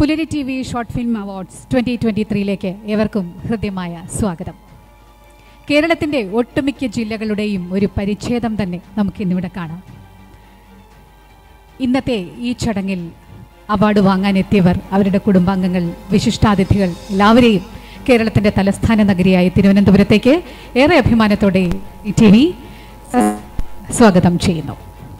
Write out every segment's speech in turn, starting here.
പുലരി T V short film awards twenty twenty ത്രീയിലേക്ക് ഏവർക്കും ഹൃദ്യമായ സ്വാഗതം കേരളത്തിൻ്റെ ഒട്ടുമിക്ക ജില്ലകളുടെയും ഒരു പരിച്ഛേദം തന്നെ നമുക്കിന്നിവിടെ കാണാം ഇന്നത്തെ ഈ ചടങ്ങിൽ അവാർഡ് വാങ്ങാനെത്തിയവർ അവരുടെ കുടുംബാംഗങ്ങൾ വിശിഷ്ടാതിഥികൾ എല്ലാവരെയും കേരളത്തിൻ്റെ തലസ്ഥാന നഗരിയായ തിരുവനന്തപുരത്തേക്ക് ഏറെ അഭിമാനത്തോടെ ഈ ടി വി സ്വാഗതം ചെയ്യുന്നു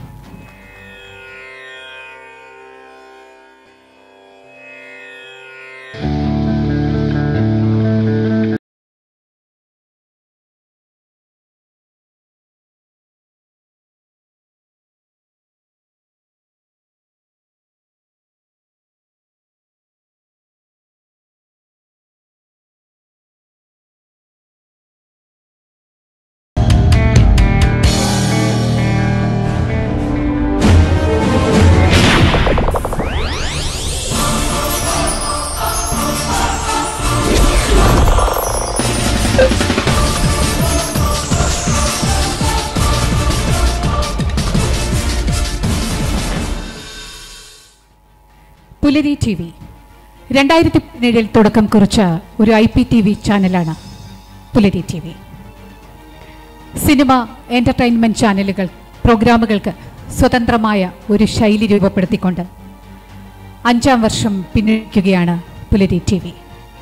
പുലരി ടി വി രണ്ടായിരത്തി പതിനേഴിൽ തുടക്കം കുറിച്ച ഒരു ഐ പി ടി വി ചാനലാണ് പുലരി ടി വി സിനിമ എൻ്റർടൈൻമെൻറ്റ് ചാനലുകൾ പ്രോഗ്രാമുകൾക്ക് സ്വതന്ത്രമായ ഒരു ശൈലി രൂപപ്പെടുത്തിക്കൊണ്ട് അഞ്ചാം വർഷം പിന്നിടിക്കുകയാണ് പുലരി ടി വി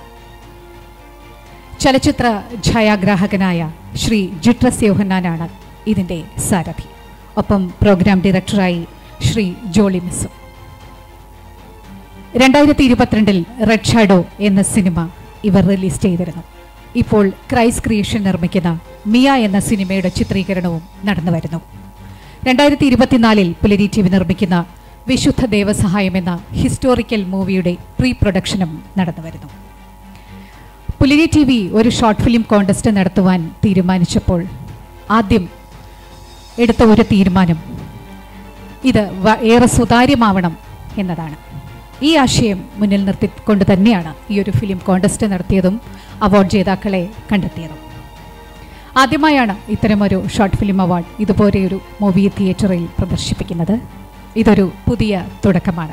ചലച്ചിത്ര ഛായാഗ്രാഹകനായ ശ്രീ ജിട്രസ് യോഹന്നാനാണ് ഇതിൻ്റെ സാരഥി ഒപ്പം പ്രോഗ്രാം ഡയറക്ടറായി ശ്രീ ജോളി മിസ്സും രണ്ടായിരത്തി ഇരുപത്തിരണ്ടിൽ റെഡ് ഷാഡോ എന്ന സിനിമ ഇവർ റിലീസ് ചെയ്തിരുന്നു ഇപ്പോൾ ക്രൈസ് ക്രിയേഷൻ നിർമ്മിക്കുന്ന മിയ എന്ന സിനിമയുടെ ചിത്രീകരണവും നടന്നു വരുന്നു രണ്ടായിരത്തി ഇരുപത്തിനാലിൽ പുലരി ടി വി നിർമ്മിക്കുന്ന വിശുദ്ധ ദേവസഹായം എന്ന ഹിസ്റ്റോറിക്കൽ മൂവിയുടെ പ്രീ പ്രൊഡക്ഷനും നടന്നു വരുന്നു പുലരി ടി വി ഒരു ഷോർട്ട് ഫിലിം കോൺടെസ്റ്റ് നടത്തുവാൻ തീരുമാനിച്ചപ്പോൾ ആദ്യം എടുത്ത ഒരു തീരുമാനം ഇത് വ- ഏറെ സുതാര്യമാവണം എന്നതാണ് ഈ ആശയം മുന്നിൽ നിർത്തിക്കൊണ്ട് തന്നെയാണ് ഈ ഒരു ഫിലിം കോൺടെസ്റ്റ് നടത്തിയതും അവാർഡ് ജേതാക്കളെ കണ്ടെത്തിയതും ആദ്യമായാണ് ഇത്തരമൊരു ഷോർട്ട് ഫിലിം അവാർഡ് ഇതുപോലെയൊരു മൂവി തിയേറ്ററിൽ പ്രദർശിപ്പിക്കുന്നത് ഇതൊരു പുതിയ തുടക്കമാണ്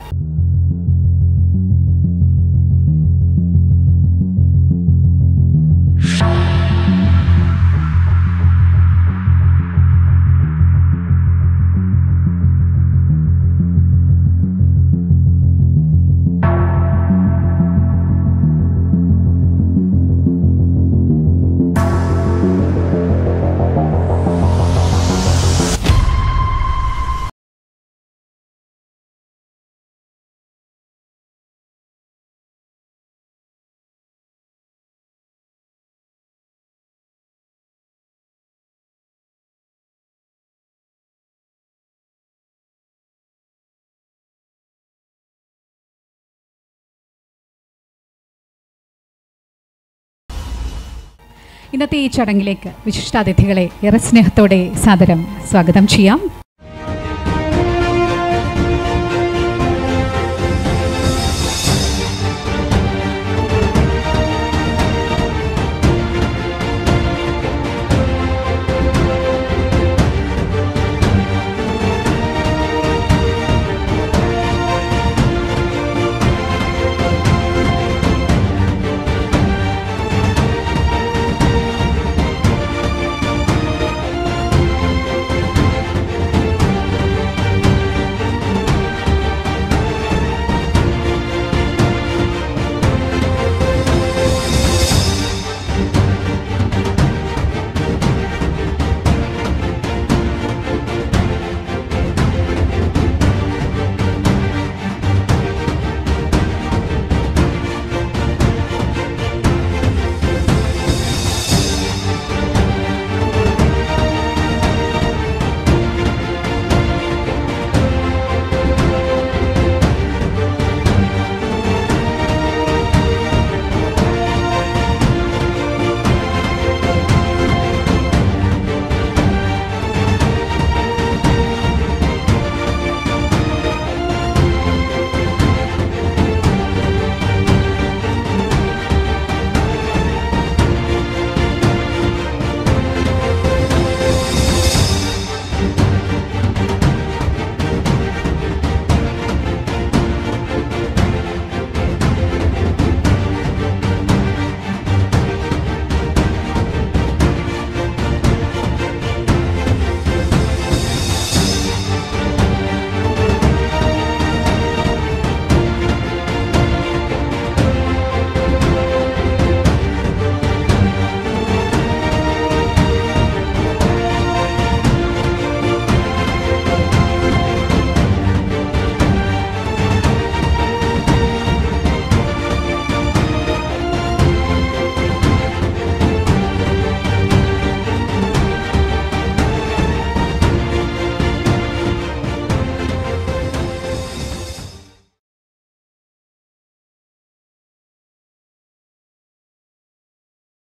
ഇന്നത്തെ ഈ ചടങ്ങിലേക്ക് വിശിഷ്ടാതിഥികളെ ഏറെ സ്നേഹത്തോടെ സാദരം സ്വാഗതം ചെയ്യാം